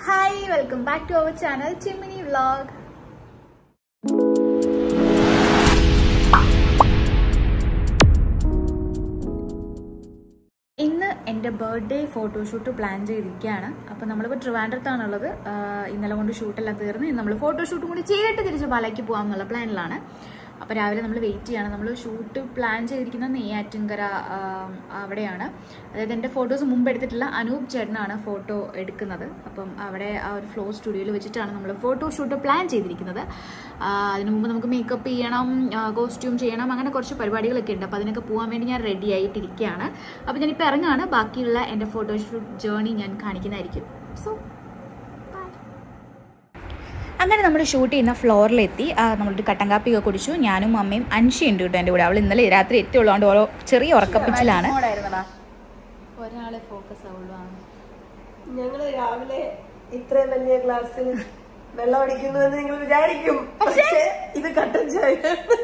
Hi welcome back to our channel Chimmini vlog ഇന്ന് എൻ്റെ birthday photoshoot plan ചെയ്തിരിക്കുകയാണ് അപ്പോൾ നമ്മളിപ്പോൾ ട്രിവാൻഡ്രത്താണുള്ളത് ആഹ് ഇന്നലെ കൊണ്ട് ഷൂട്ടെല്ലാം തീർന്ന് ഇന്ന് നമ്മൾ ഫോട്ടോഷൂട്ടും കൂടി ചെയ്തിട്ട് തിരിച്ച് പാലയ്ക്ക് പോകാം എന്നുള്ള പ്ലാനിലാണ് അപ്പോൾ രാവിലെ നമ്മൾ വെയിറ്റ് ചെയ്യാണ് നമ്മൾ ഷൂട്ട് പ്ലാൻ ചെയ്തിരിക്കുന്നത് നെയ്യാറ്റിൻകര ആം, അവിടെയാണ് അതായത് എൻ്റെ ഫോട്ടോസ് മുമ്പ് എടുത്തിട്ടില്ല അനൂപ് ചേട്ടനാണ് ഫോട്ടോ എടുക്കുന്നത് അപ്പം അവിടെ ആ ഒരു ഫ്ലോ സ്റ്റുഡിയോയിൽ വെച്ചിട്ടാണ് നമ്മൾ ഫോട്ടോ ഷൂട്ട് പ്ലാൻ ചെയ്തിരിക്കുന്നത് ആ, അതിനു മുമ്പ് നമുക്ക് മേക്കപ്പ് ചെയ്യണം കോസ്റ്റ്യൂം ചെയ്യണം അങ്ങനെ കുറച്ച് പരിപാടികളൊക്കെ ഉണ്ട് അപ്പോൾ അതിനൊക്കെ പോകാൻ വേണ്ടി ഞാൻ റെഡി ആയിട്ടിരിക്കുകയാണ് അപ്പോൾ ഞാനിപ്പോൾ ഇറങ്ങാണ് ബാക്കിയുള്ള എൻ്റെ ഫോട്ടോഷൂട്ട് ജേർണി ഞാൻ കാണിക്കുന്നതായിരിക്കും സോ അങ്ങനെ നമ്മൾ ഷൂട്ട് ചെയ്യുന്ന ഫ്ലോറിലെത്തി ആ, നമ്മളൊരു കട്ടൻ കാപ്പിയൊക്കെ കുടിച്ചു ഞാനും അമ്മയും അൻഷി ഉണ്ട് കേട്ടോ എൻ്റെ കൂടെ അവൾ ഇന്നലെ രാത്രി എത്തിയുള്ളതുകൊണ്ട് ഓരോ ചെറിയ ഉറക്കപ്പിച്ചിലാണ് ഒരാളെ ഫോക്കസ് ആവുള്ളൂ ഞങ്ങള് രാവിലെ ഇത്രയും വലിയ ഗ്ലാസ്സിൽ വെള്ളം അടിക്കുന്നു എന്ന് നിങ്ങൾ വിചാരിക്കും പക്ഷേ ഇത് കട്ടൻ ചായ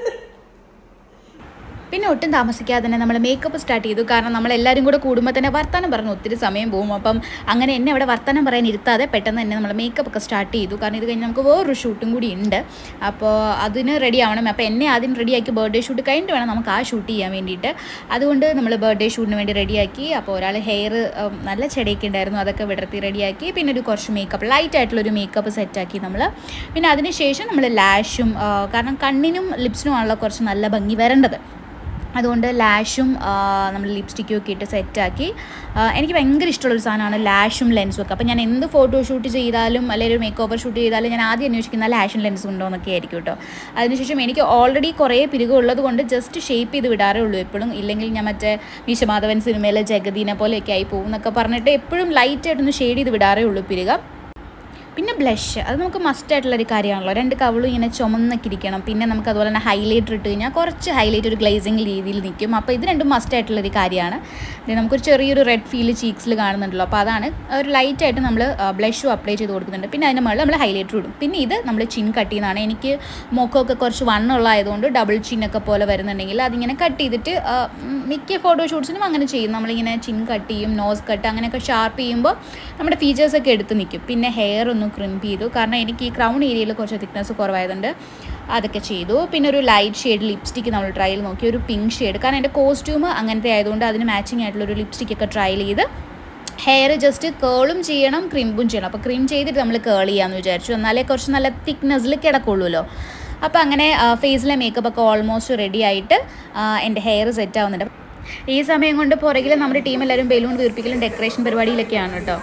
പിന്നെ ഒട്ടും താമസിക്കാതെ തന്നെ നമ്മൾ മേക്കപ്പ് സ്റ്റാർട്ട് ചെയ്തു കാരണം നമ്മൾ എല്ലാവരും കൂടെ കൂടുമ്പോൾ തന്നെ വർത്തമാനം പറഞ്ഞു ഒത്തിരി സമയം പോകും അപ്പം അങ്ങനെ എന്നെ അവിടെ വർത്തമാനം പറയാൻ ഇരുത്താതെ പെട്ടെന്ന് തന്നെ നമ്മൾ മേക്കപ്പ് ഒക്കെ സ്റ്റാർട്ട് ചെയ്തു കാരണം ഇത് കഴിഞ്ഞ് നമുക്ക് വേറൊരു ഷൂട്ടും കൂടി ഉണ്ട് അപ്പോൾ അതിന് റെഡി ആവണം അപ്പോൾ എന്നെ ആദ്യം റെഡിയാക്കി ബർത്ത്ഡേ ഷൂട്ട് കഴിഞ്ഞിട്ട് വേണം നമുക്ക് ആ ഷൂട്ട് ചെയ്യാൻ വേണ്ടിയിട്ട് അതുകൊണ്ട് നമ്മൾ ബർത്ത്ഡേ ഷൂട്ടിന് വേണ്ടി റെഡിയാക്കി അപ്പോൾ ഒരാൾ ഹെയർ നല്ല ചെടിയൊക്കെ ഉണ്ടായിരുന്നു അതൊക്കെ വിടർത്തി റെഡിയാക്കി പിന്നെ ഒരു കുറച്ച് മേക്കപ്പ് ലൈറ്റ് ആയിട്ടുള്ളൊരു മേക്കപ്പ് സെറ്റാക്കി നമ്മൾ പിന്നെ അതിനുശേഷം നമ്മൾ ലാഷും കാരണം കണ്ണിനും ലിപ്സിനും ആണല്ലോ കുറച്ച് നല്ല ഭംഗി വരേണ്ടത് അതുകൊണ്ട് ലാഷും നമ്മൾ ലിപ്സ്റ്റിക്കും ഒക്കെ ഇട്ട് സെറ്റാക്കി എനിക്ക് ഭയങ്കര ഇഷ്ടമുള്ളൊരു സാധനമാണ് ലാഷും ലെൻസും ഒക്കെ അപ്പോൾ ഞാൻ എന്ത് ഫോട്ടോ ഷൂട്ട് ചെയ്താലും അല്ലെങ്കിൽ ഒരു മേക്ക് ഓവർ ഷൂട്ട് ചെയ്താലും ഞാൻ ആദ്യം അന്വേഷിക്കുന്ന ലാഷും ലെൻസും ഉണ്ടോ എന്നൊക്കെ ആയിരിക്കും കേട്ടോ അതിനുശേഷം എനിക്ക് ഓൾറെഡി കുറേ പിരികുള്ളത് കൊണ്ട് ജസ്റ്റ് ഷേപ്പ് ചെയ്ത് വിടാറേ ഉള്ളൂ എപ്പോഴും ഇല്ലെങ്കിൽ ഞാൻ മറ്റേ വിശ്വമാധവൻ സിനിമയിലെ ജഗദീനെ പോലെയൊക്കെ ആയി പോകും എന്നൊക്കെ പറഞ്ഞിട്ട് എപ്പോഴും ലൈറ്റായിട്ടൊന്ന് ഷെയ്ഡ് ചെയ്ത് വിടാറേ ഉള്ളൂ പിരിക പിന്നെ ബ്ലഷ് അത് നമുക്ക് മസ്റ്റ് ആയിട്ടുള്ളൊരു കാര്യമാണല്ലോ രണ്ട് കവളും ഇങ്ങനെ ചുമന്നൊക്കെ ഇരിക്കണം പിന്നെ നമുക്ക് അതുപോലെ തന്നെ ഹൈലൈറ്റർ ഇട്ട് കഴിഞ്ഞാൽ കുറച്ച് ഹൈലൈറ്റ് ഒരു ഗ്ലേസിങ് രീതിയിൽ നിൽക്കും അപ്പോൾ ഇത് രണ്ടും മസ്റ്റ് ആയിട്ടുള്ളൊരു കാര്യമാണ് ഇത് നമുക്കൊരു ചെറിയൊരു റെഡ് ഫീൽ ചീക്സിൽ കാണുന്നുണ്ടല്ലോ അപ്പോൾ അതാണ് ഒരു ലൈറ്റായിട്ട് നമ്മൾ ബ്ലഷും അപ്ലൈ ചെയ്ത് കൊടുക്കുന്നുണ്ട് പിന്നെ അതിൻ്റെ മുകളിൽ നമ്മൾ ഹൈലൈറ്റർ ഇടും പിന്നെ ഇത് നമ്മൾ ചിൻ കട്ട് ചെയ്യുന്നതാണ് എനിക്ക് മുഖമൊക്കെ കുറച്ച് വണ്ണുള്ളതായതുകൊണ്ട് ഡബിൾ ചിന്നൊക്കെ പോലെ വരുന്നുണ്ടെങ്കിൽ അതിങ്ങനെ കട്ട് ചെയ്തിട്ട് ആ, ഉം, മിക്ക ഫോട്ടോ ഷൂട്ട്സിനും അങ്ങനെ ചെയ്യും നമ്മളിങ്ങനെ ചിൻ കട്ട് ചെയ്യും നോസ് കട്ട് അങ്ങനെയൊക്കെ ഷാർപ്പ് ചെയ്യുമ്പോൾ നമ്മുടെ ഫീച്ചേഴ്സൊക്കെ എടുത്ത് നിൽക്കും പിന്നെ ഹെയർ ഒന്ന് ക്രിംപ് ചെയ്തു കാരണം എനിക്ക് ഈ ക്രൗൺ ഏരിയയിൽ കുറച്ച് തിക്നെസ് കുറവായതുകൊണ്ട് അതൊക്കെ ചെയ്തു പിന്നെ ഒരു ലൈറ്റ് ഷെയ്ഡ് ലിപ്സ്റ്റിക്ക് നമ്മൾ ട്രയൽ നോക്കി ഒരു പിങ്ക് ഷെയ്ഡ് കാരണം എൻ്റെ കോസ്റ്റ്യൂം അങ്ങനത്തെ ആയതുകൊണ്ട് അതിന് മാച്ചിങ് ആയിട്ടുള്ള ഒരു ലിപ്സ്റ്റിക് ഒക്കെ ട്രയൽ ചെയ്ത് ഹെയർ ജസ്റ്റ് കേളും ചെയ്യണം ക്രിമ്പും ചെയ്യണം അപ്പോൾ ക്രീം ചെയ്തിട്ട് നമ്മൾ കേൾ ചെയ്യാമെന്ന് വിചാരിച്ചു എന്നാലേ കുറച്ച് നല്ല തിക്നെസ്സിൽ കിടക്കുള്ളൂല്ലോ അപ്പോൾ അങ്ങനെ ഫേസിലെ മേക്കപ്പ് ഒക്കെ ഓൾമോസ്റ്റ് റെഡി ആയിട്ട് ആ, എൻ്റെ ഹെയർ സെറ്റ് ആവുന്നുണ്ട് ഈ സമയം കൊണ്ട് പുറകിൽ നമ്മുടെ ടീം എല്ലാവരും ബലൂൺ വീർപ്പിക്കലും ഡെക്കറേഷൻ പരിപാടിയിലൊക്കെയാണ് കേട്ടോ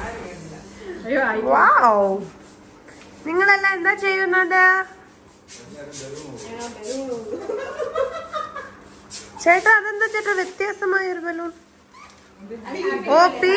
വാവ് നിങ്ങളെല്ലാം എന്താ ചെയ്യുന്നത് ചേട്ടാ അതെന്താ ചേട്ടാ വ്യത്യാസമായ ഒരു ബലൂൺ ഓ പി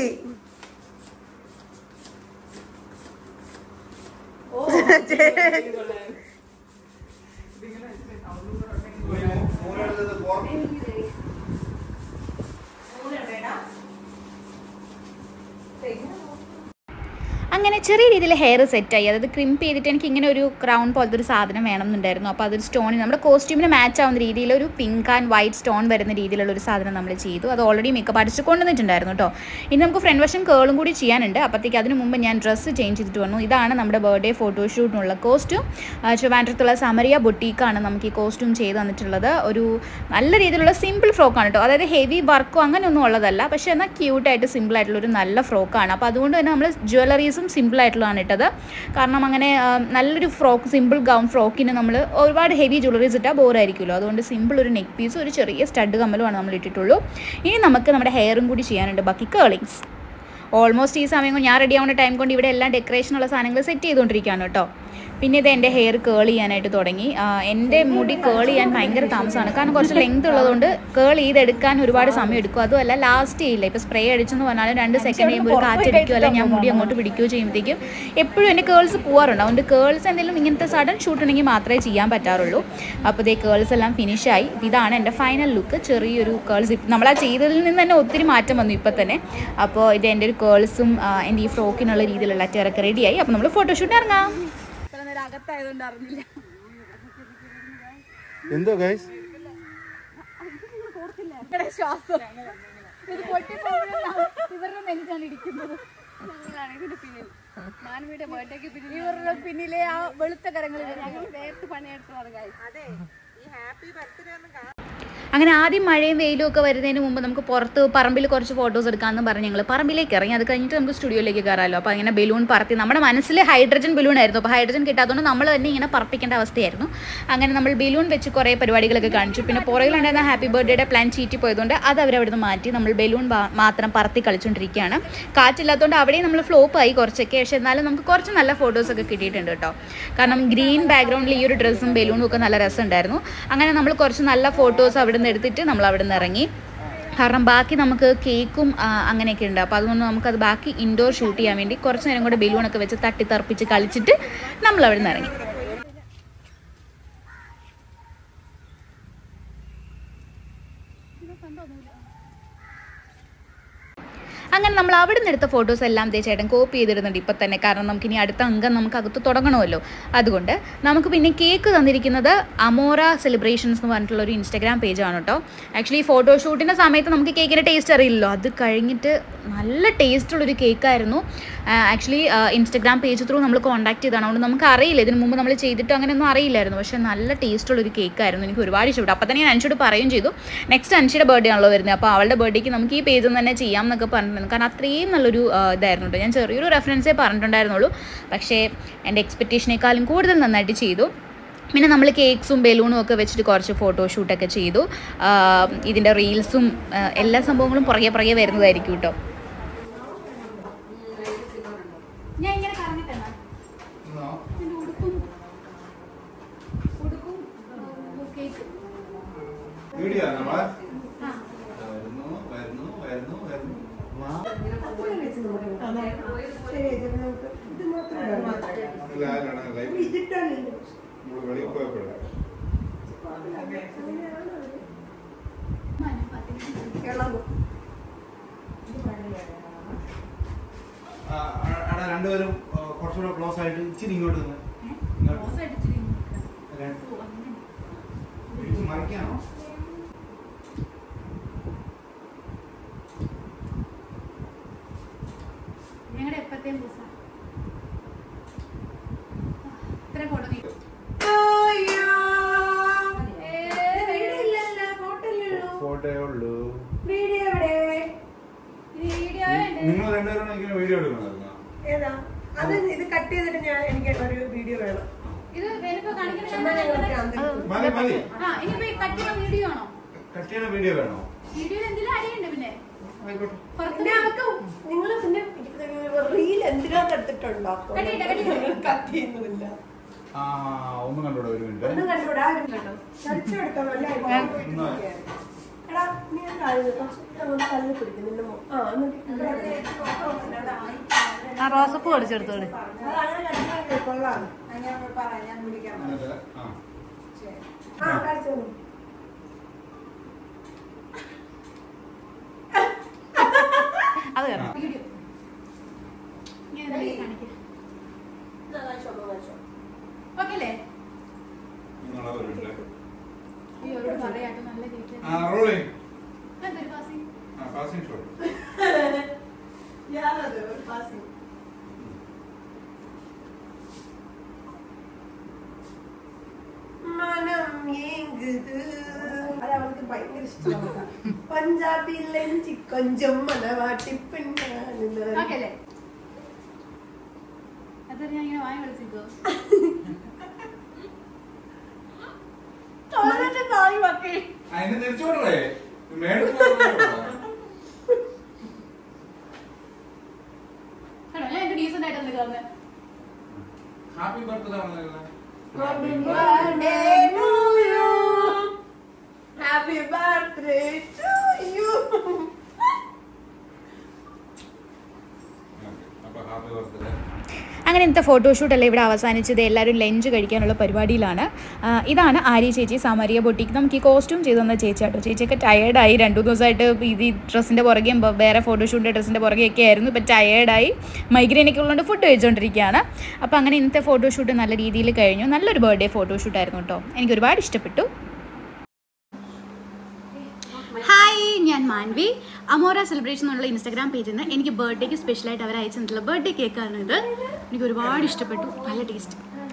അങ്ങനെ ചെറിയ രീതിയിൽ ഹെയർ സെറ്റായി അതായത് ക്രിംപ് ചെയ്തിട്ട് എനിക്ക് ഇങ്ങനെ ഒരു ക്രൗൺ പോലത്തെ ഒരു സാധനം വേണമെന്നുണ്ടായിരുന്നു അപ്പോൾ അതൊരു സ്റ്റോണിന് നമ്മുടെ കോസ്റ്റ്യൂമിന് മാച്ച് ആവുന്ന രീതിയിൽ ഒരു പിങ്ക് ആൻഡ് വൈറ്റ് സ്റ്റോൺ വരുന്ന രീതിയിലുള്ള ഒരു സാധനം നമ്മൾ ചെയ്തു അത് ഓൾറെഡി മേക്കപ്പ് അടിച്ച് കൊണ്ടുവന്നിട്ടുണ്ടായിരുന്നു കേട്ടോ ഇനി നമുക്ക് ഫ്രണ്ട് വശം കേളും കൂടി ചെയ്യാനുണ്ട് അപ്പോഴത്തേക്ക് അതിന് മുമ്പ് ഞാൻ ഡ്രസ്സ് ചേഞ്ച് ചെയ്തിട്ട് വന്നു ഇതാണ് നമ്മുടെ ബർത്ത്ഡേ ഫോട്ടോഷൂട്ടിനുള്ള കോസ്റ്റ്യൂം ട്രിവാൻഡ്രത്തുള്ള സമരിയ ബൊട്ടീക്കാണ് നമുക്ക് ഈ കോസ്റ്റ്യൂം ചെയ്ത് തന്നിട്ടുള്ളത് ഒരു നല്ല രീതിയിലുള്ള സിമ്പിൾ ഫ്രോക്കാണ് കേട്ടോ അതായത് ഹെവി വർക്കോ അങ്ങനെയൊന്നും ഉള്ളതല്ല പക്ഷേ എന്നാൽ ക്യൂട്ടായിട്ട് സിമ്പിൾ ആയിട്ടുള്ള ഒരു നല്ല ഫ്രോക്കാണ് അപ്പോൾ അതുകൊണ്ട് തന്നെ നമ്മൾ ജ്വല്ലറീസും സിമ്പിൾ ആയിട്ടുള്ളതാണ് ഇട്ടത് കാരണം അങ്ങനെ ആ, നല്ലൊരു ഫ്രോക്ക് സിമ്പിൾ ഗൗൺ ഫ്രോക്കിന് നമ്മൾ ഒരുപാട് ഹെവി ജ്വല്ലറീസ് ഇട്ടാൽ ബോറായിരിക്കുമല്ലോ അതുകൊണ്ട് സിമ്പിൾ ഒരു നെക്ക് പീസും ഒരു ചെറിയ സ്റ്റഡ് കമ്മലുമാണ് നമ്മൾ ഇട്ടിട്ടുള്ളൂ ഇനി നമുക്ക് നമ്മുടെ ഹെയറും കൂടി ചെയ്യാനുണ്ട് ബാക്കി കേളിങ്സ് ഓൾമോസ്റ്റ് ഈ സമയം കൊണ്ട് ഞാൻ റെഡി ആവുന്ന ടൈം കൊണ്ട് ഇവിടെ എല്ലാം ഡെക്കറേഷനുള്ള സാധനങ്ങൾ സെറ്റ് ചെയ്തുകൊണ്ടിരിക്കുകയാണ് കേട്ടോ പിന്നെ ഇത് എൻ്റെ ഹെയർ കേൾ ചെയ്യാനായിട്ട് തുടങ്ങി ആ, എൻ്റെ മുടി കേൾ ചെയ്യാൻ ഭയങ്കര താമസമാണ് കാരണം കുറച്ച് ലെങ്ത് ഉള്ളതുകൊണ്ട് കേൾ ചെയ്തെടുക്കാൻ ഒരുപാട് സമയം എടുക്കും അതുമല്ല ലാസ്റ്റ് ചെയ്യില്ല ഇപ്പോൾ സ്പ്രേ അടിച്ചെന്ന് പറഞ്ഞാലും രണ്ട് സെക്കൻഡ് കഴിയുമ്പോൾ ഒരു കാറ്റടിക്കുകയോ അല്ലെങ്കിൽ ഞാൻ മുടി അങ്ങോട്ട് പിടിക്കുകയോ ചെയ്യുമ്പോഴത്തേക്കും എപ്പോഴും എൻ്റെ കേൾസ് പോകാറുണ്ട് അതുകൊണ്ട് കേൾസ് എന്തെങ്കിലും ഇങ്ങനത്തെ സഡൻ ഷൂട്ട് ഉണ്ടെങ്കിൽ മാത്രമേ ചെയ്യാൻ പറ്റാറുള്ളൂ അപ്പോൾ ഇതേ കേൾസ് എല്ലാം ഫിനിഷായി ഇതാണ് എൻ്റെ ഫൈനൽ ലുക്ക് ചെറിയൊരു കേൾസ് നമ്മൾ ആ ചെയ്തതിൽ നിന്ന് തന്നെ ഒത്തിരി മാറ്റം വന്നു ഇപ്പം തന്നെ അപ്പോൾ ഇത് എൻ്റെ ഒരു കേൾസും എൻ്റെ ഈ ഫ്രോക്കിനുള്ള രീതിയിലുള്ള അറ്റയറൊക്കെ റെഡിയായി അപ്പോൾ നമ്മൾ ഫോട്ടോഷൂട്ട് ഇറങ്ങാം എന്തോ ഗൈസ് ഇവരുടെ പിന്നിലെ ആ വെളുത്ത കരങ്ങളിൽ അതെ ഈ ഹാപ്പി ബർത്ത്ഡേ ഒന്നും കാണാൻ അങ്ങനെ ആദ്യം മഴയും വെയിലും ഒക്കെ വരുന്നതിന് മുമ്പ് നമുക്ക് പുറത്ത് പറമ്പിൽ കുറച്ച് ഫോട്ടോസ് എടുക്കാമെന്ന് പറഞ്ഞ് ഞങ്ങൾ പറമ്പിലേക്ക് ഇറങ്ങി അത് കഴിഞ്ഞിട്ട് നമുക്ക് സ്റ്റുഡിയോയിലേക്ക് കയറാമല്ലോ അപ്പോൾ അങ്ങനെ ബലൂൺ പറത്തി നമ്മുടെ മനസ്സിൽ ഹൈഡ്രജൻ ബലൂൺ ആയിരുന്നു അപ്പോൾ ഹൈഡ്രജൻ കിട്ടാത്തതുകൊണ്ട് നമ്മൾ തന്നെ ഇങ്ങനെ പറപ്പിക്കേണ്ട അവസ്ഥയായിരുന്നു അങ്ങനെ നമ്മൾ ബലൂൺ വെച്ച് കുറേ പരിപാടികളൊക്കെ കാണിച്ചു പിന്നെ പുറകിലുണ്ടായിരുന്ന ഹാപ്പി ബർത്ത്ഡേയുടെ പ്ലാൻ ചീറ്റി പോയതുകൊണ്ട് അത് അവർ അവിടുന്ന് മാറ്റി നമ്മൾ ബലൂൺ ബാ- മാത്രം പറത്തി കളിച്ചുകൊണ്ടിരിക്കുകയാണ് കാറ്റില്ലാത്തതുകൊണ്ട് അവിടെയും നമ്മൾ ഫ്ലോപ്പ് ആയി കുറച്ചൊക്കെ പക്ഷേ എന്നാലും നമുക്ക് കുറച്ച് നല്ല ഫോട്ടോസൊക്കെ കിട്ടിയിട്ടുണ്ട് കേട്ടോ കാരണം ഗ്രീൻ ബാക്ക്ഗ്രൗണ്ടിൽ ഈ ഒരു ഡ്രസ്സും ബലൂണും ഒക്കെ നല്ല രസമുണ്ടായിരുന്നു അങ്ങനെ നമ്മൾ കുറച്ച് നല്ല ഫോട്ടോസ് അവിടെ നിന്ന് എടുത്തിട്ട് നമ്മൾ അവിടെ നിന്ന് ഇറങ്ങി കാരണം ബാക്കി നമുക്ക് കേക്കും ആ, അങ്ങനെയൊക്കെ ഉണ്ട് അപ്പോൾ അതുകൊണ്ട് നമുക്കത് ബാക്കി ഇൻഡോർ ഷൂട്ട് ചെയ്യാൻ വേണ്ടി കുറച്ച് നേരം കൂടെ ബലൂണൊക്കെ വെച്ച് തട്ടി തെറിപ്പിച്ച് കളിച്ചിട്ട് നമ്മൾ അവിടെ നിന്ന് ഇറങ്ങി അങ്ങനെ നമ്മൾ അവിടെ നിന്ന് എടുത്ത ഫോട്ടോസ് എല്ലാം ദേ ചേട്ടൻ കോപ്പി ചെയ്തിടുന്നുണ്ട് ഇപ്പം തന്നെ കാരണം നമുക്ക് ഇനി അടുത്ത അംഗം നമുക്ക് അകത്ത് തുടങ്ങണമല്ലോ അതുകൊണ്ട് നമുക്ക് പിന്നെ കേക്ക് തന്നിരിക്കുന്നത് അമോറ സെലിബ്രേഷൻസ് എന്ന് പറഞ്ഞിട്ടുള്ള ഒരു ഇൻസ്റ്റാഗ്രാം പേജാണ് കേട്ടോ ആക്ച്വലി ഫോട്ടോഷൂട്ടിൻ്റെ സമയത്ത് നമുക്ക് കേക്കിൻ്റെ ടേസ്റ്റ് അറിയില്ലല്ലോ അത് കഴിഞ്ഞിട്ട് നല്ല ടേസ്റ്റുള്ളൊരു കേക്കായിരുന്നു ആക്ച്വലി ഇൻസ്റ്റാഗ്രാം പേജ് ത്രൂ നമ്മൾ കോൺടാക്ട് ചെയ്താണ് അതുകൊണ്ട് നമുക്ക് അറിയില്ല ഇതിന് മുമ്പ് നമ്മൾ ചെയ്തിട്ട് അങ്ങനെയൊന്നും അറിയില്ലായിരുന്നു പക്ഷേ നല്ല ടേസ്റ്റുള്ളൊരു കേക്കായിരുന്നു എനിക്ക് ഒരുപാട് ഇഷ്ടപ്പെട്ടു അപ്പോൾ തന്നെ ഞാൻ അൻഷിയോട് പറയുകയും ചെയ്തു നെക്സ്റ്റ് അൻഷിയുടെ ബർത്ത്ഡേ ആണല്ലോ വരുന്നത് അപ്പോൾ അവളുടെ ബർത്ത്ഡേക്ക് നമുക്ക് ഈ പേജിൽ നിന്ന് തന്നെ ചെയ്യാം എന്നൊക്കെ പറഞ്ഞിരുന്നു കാരണം അത്രയും നല്ലൊരു ആ, ഇതായിരുന്നു കേട്ടോ ഞാൻ ചെറിയൊരു റെഫറൻസേ പറഞ്ഞിട്ടുണ്ടായിരുന്നുള്ളൂ പക്ഷേ എൻ്റെ എക്സ്പെക്റ്റേഷനേക്കാളും കൂടുതൽ നന്നായിട്ട് ചെയ്തു പിന്നെ നമ്മൾ കേക്ക്സും ബലൂണും ഒക്കെ വെച്ചിട്ട് കുറച്ച് ഫോട്ടോഷൂട്ടൊക്കെ ചെയ്തു ആ, ഇതിൻ്റെ റീൽസും ആ, എല്ലാ സംഭവങ്ങളും പുറകെ പുറകെ വരുന്നതായിരിക്കും കേട്ടോ ഞാൻ ഇങ്ങനെ പറഞ്ഞിട്ടെന്നാ എൻ്റെ ഉടുപ്പും ഉടുപ്പും കേക്ക് വീഡിയോ ആണ് നമ്മളെ ആ വരുന്നു വരുന്നു വരുന്നു വരുന്നു വാ. അത്രയും വെച്ച് നമുക്ക് അതെ ശരി ചേച്ചി നമുക്ക് ഇത് മാത്രമേ ഇല്ല, ആരാണ് ലൈവ് ഇതിട്ടാണ് നമ്മള് വെളിയിൽ പോയപ്പോഴേ ഇളകും ആ, ആ- അവിടെ രണ്ടുപേരും ആ, കുറച്ചുകൂടെ ക്ലോസ് ആയിട്ട് ഇച്ചിരി ഇങ്ങോട്ട് നിന്ന് ഇങ്ങോട്ട് രണ്ട്- പിടിച്ച് മറിക്കാണോ ഞങ്ങളുടെ എപ്പത്തെയും ദിവസം ഇത്ര ഫോട്ടോ നീ ഫോട്ടോയേ ഉള്ളൂ വീഡിയോ എവിടെ വീഡിയോ നിങ്ങൾ രണ്ടുപേരും ഇങ്ങനെ വീഡിയോ എടുക്കണമായിരുന്നു ഏതാ അത് ഇത് കട്ട് ചെയ്തിട്ട് ഞാൻ എനിക്ക് ഒരു വീഡിയോ വേണം ഇത് വേലിപ്പോ ചുമ്മാ ഞങ്ങൾക്ക് കാണിക്കുന്ന അന്തരീക്ഷം. മതി മതി ആ ഇനിയിപ്പോ ഈ കട്ട് ചെയ്യുന്ന വീഡിയോ ആണോ കട്ട് ചെയ്യണ വീഡിയോ വേണോ വീഡിയോയിൽ എന്തെങ്കിലും അടിയുണ്ട് പിന്നെ ആയിക്കോട്ടെ പിന്നെ അവർക്ക് നിങ്ങൾ പിന്നെ റീൽ എന്തിനകത്ത് എടുത്തിട്ടുണ്ടോ കട്ടിയിട്ട, കട്ടിയിട്ട. കട്ട് ചെയ്യുന്നില്ല ആ ഒന്നും കണ്ടൂടെ ഒരു മിനിറ്റ് ഒന്നും കണ്ടുകൂടാ ആരും കണ്ടോ ചടിച്ചെടുത്തോളൂ അല്ലേ ഒന്ന് എടാ നീ എന്താ കുറച്ച് തല്ലി പിടിക്കും നിന്റെ മോ ആ എന്നിട്ട് ഇവിടെ ആ റോസപ്പൂ അടിച്ചെടുത്തോളൂ അതങ്ങനെ കണ്ടിട്ട് കൊള്ളാം എന്നിട്ട് ആ ആ കഴിച്ചോളൂ അത് കാരണം വീഡിയോ എന്നാ കഴിച്ചോ അമ്മ കഴിച്ചോ ഓക്കെ അല്ലേ നിങ്ങളെ ഒരു മിനിറ്റ് ഈ അവരോട് പറയാട്ടോ നല്ല കേക്ക് ആ റോളിംഗ് എന്തൊരു പാസിംഗ് ആ പാസിംഗ് ഷോട്ട് ഞാനത് ഒരു പാസിംഗ് മനം ഏങ്കുത് അത് അവൾക്ക് ഭയങ്കര ഇഷ്ടമാണ് പഞ്ചാബി ലഞ്ചി കൊഞ്ചം മലവാട്ടി പെണ്ണാണ് ഓക്കെ അല്ലേ അതൊരു ഞാൻ ഇങ്ങനെ വാങ്ങി വിളിച്ചിട്ടോ തോന്നിട്ട് താഴെ മക്കളെ അതിന് തിരിച്ചോടേ മേടിച്ചു പോയപ്പോഴാ. കേട്ടോ ഞാൻ എന്ത് ഡീസന്റ് ആയിട്ട് നിൽക്കുന്നത് ഹാപ്പി ബർത്ത്ഡേ പറഞ്ഞല്ലോ Happy birthday to you. Happy birthday to you. അപ്പൊ ഹാപ്പി ബർത്ത്ഡേ അങ്ങനെ ഇന്നത്തെ ഫോട്ടോഷൂട്ടെല്ലാം ഇവിടെ അവസാനിച്ചത് എല്ലാവരും ലഞ്ച് കഴിക്കാനുള്ള പരിപാടിയിലാണ് ആ, ഇതാണ് ആര്യ ചേച്ചി സമരിയ ബൊട്ടിക്ക് നമുക്ക് ഈ കോസ്റ്റ്യൂം ചെയ്തു തന്ന ചേച്ചിയാട്ടോ ചേച്ചിയൊക്കെ ടയേർഡായി രണ്ടു ദിവസമായിട്ട് ഇത് ഈ ഡ്രസ്സിൻ്റെ പുറകെയും ബ- വേറെ ഫോട്ടോഷൂട്ടിൻ്റെ ഡ്രസ്സിൻ്റെ പുറകെയൊക്കെ ആയിരുന്നു ഇപ്പം ടയേർഡായി മൈഗ്രെയിനൊക്കെ ഉള്ളതുകൊണ്ട് ഫുഡ് കഴിച്ചുകൊണ്ടിരിക്കുകയാണ് അപ്പോൾ അങ്ങനെ ഇന്നത്തെ ഫോട്ടോഷൂട്ട് നല്ല രീതിയിൽ കഴിഞ്ഞു നല്ലൊരു ബർത്ത്ഡേ ഫോട്ടോഷൂട്ടായിരുന്നു കേട്ടോ എനിക്ക് ഒരുപാട് ഇഷ്ടപ്പെട്ടു ഹായ് ഞാൻ മാൻവി അമോറ സെലിബ്രേഷൻ എന്നുള്ള ഇൻസ്റ്റാഗ്രാം പേജിൽ നിന്ന് എനിക്ക് ബർത്ത്ഡേക്ക് സ്പെഷ്യലായിട്ട് അവർ അയച്ചു തന്നിട്ടുള്ള ബർത്ത്ഡേ കേക്കാണ് ഇത് എനിക്ക് ഒരുപാട് ഇഷ്ടപ്പെട്ടു നല്ല ടേസ്റ്റ്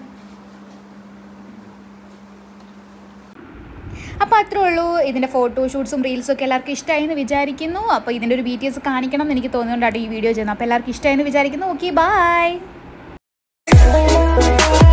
അപ്പോൾ അത്രേ ഉള്ളൂ ഇതിൻ്റെ ഫോട്ടോഷൂട്ട്സും റീൽസും ഒക്കെ എല്ലാവർക്കും ഇഷ്ടമായി എന്ന് വിചാരിക്കുന്നു അപ്പോൾ ഇതിൻ്റെ ഒരു ബി ടി എസ് കാണിക്കണം എന്ന് എനിക്ക് തോന്നുന്നുണ്ടാണ് ഈ വീഡിയോ ചെയ്യുന്നത് അപ്പോൾ എല്ലാവർക്കും ഇഷ്ടമായി എന്ന് വിചാരിക്കുന്നു ഓക്കെ ബൈ